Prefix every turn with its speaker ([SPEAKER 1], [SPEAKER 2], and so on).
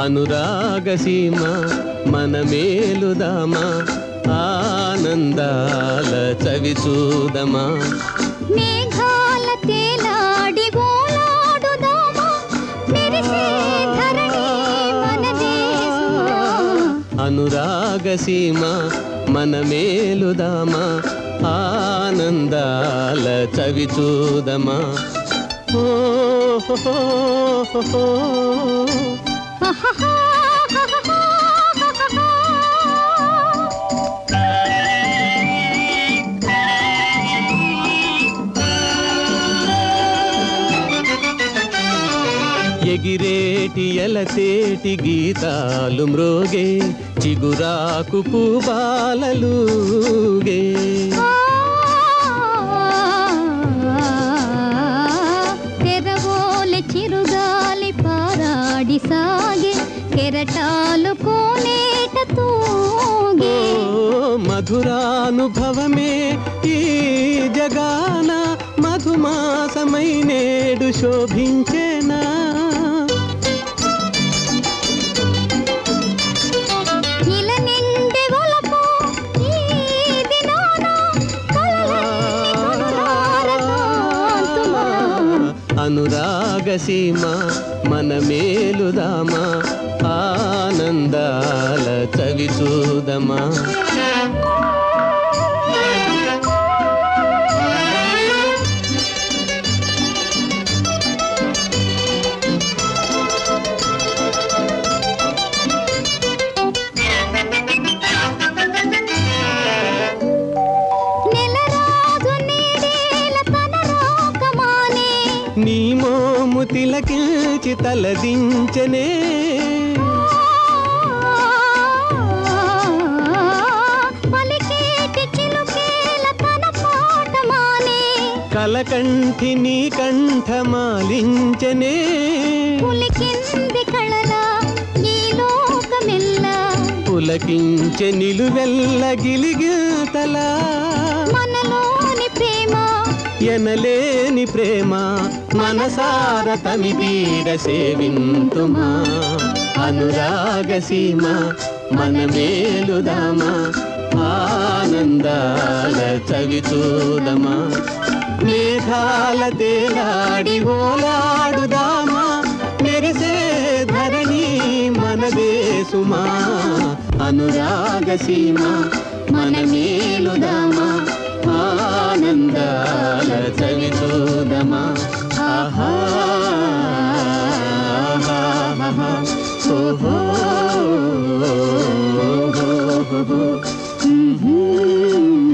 [SPEAKER 1] అనురాగసీమ మన మేలుదామా ఆనందాల చవి చూదమా
[SPEAKER 2] మేఘాల తేలాడి ఓలాడుదామా మెరిసే ధరణి మనదే సుమా.
[SPEAKER 1] అనురాగసీమ మన మేలుదామా ఆనందాల చవి చూదమా ఓ హో హో హో హో. ఎగిరేటి ఎలతేటి గీతాలు మ్రోగే చిగురాకు పూబాలలుగే
[SPEAKER 2] తెరవోలె చిరుగాలి పారాడి సాగే కెరటాలు కోనేట తూగే
[SPEAKER 1] ఓ మధురానుభవమే ఈ జగాన మధుమాసమై నేడు శోభించేనా
[SPEAKER 2] ఇల నిండి ఒలపు ఈ దినాన కలలన్నీ కనులార కాంతుమా.
[SPEAKER 1] అనురాగసీమ మన మేలుదామా ఆనందాల చవి చూదమా
[SPEAKER 2] నెలరాజు నీడేల తన రాకమానే
[SPEAKER 1] నీ మోము తిలకించి తలదించనే
[SPEAKER 2] పలికేటి చిలుకేల తన పాటమానే
[SPEAKER 1] కలకంఠి నీ కంఠమాలించనే
[SPEAKER 2] పులికింది కళల ఈ లోకమెల్ల
[SPEAKER 1] పులకించె నిలువెల్ల గిలిగితలా
[SPEAKER 2] మనలోని ప్రేమ
[SPEAKER 1] ఎనలేని ప్రేమ మనసార తమిదీర సేవింతుమా అనురాగసీమ మన మేలుదామా ఆనందాల చవి చూదమా మేఘాల తేలాడి ఓలాడుదామా మెరిసే ధరణి మనదే సుమా అనురాగసీమ మన మేలుదామా ఆనందాల చవి చూదమా ఆహా ఆహా, ఓహో ఓహో, ఓహో, ఓహో.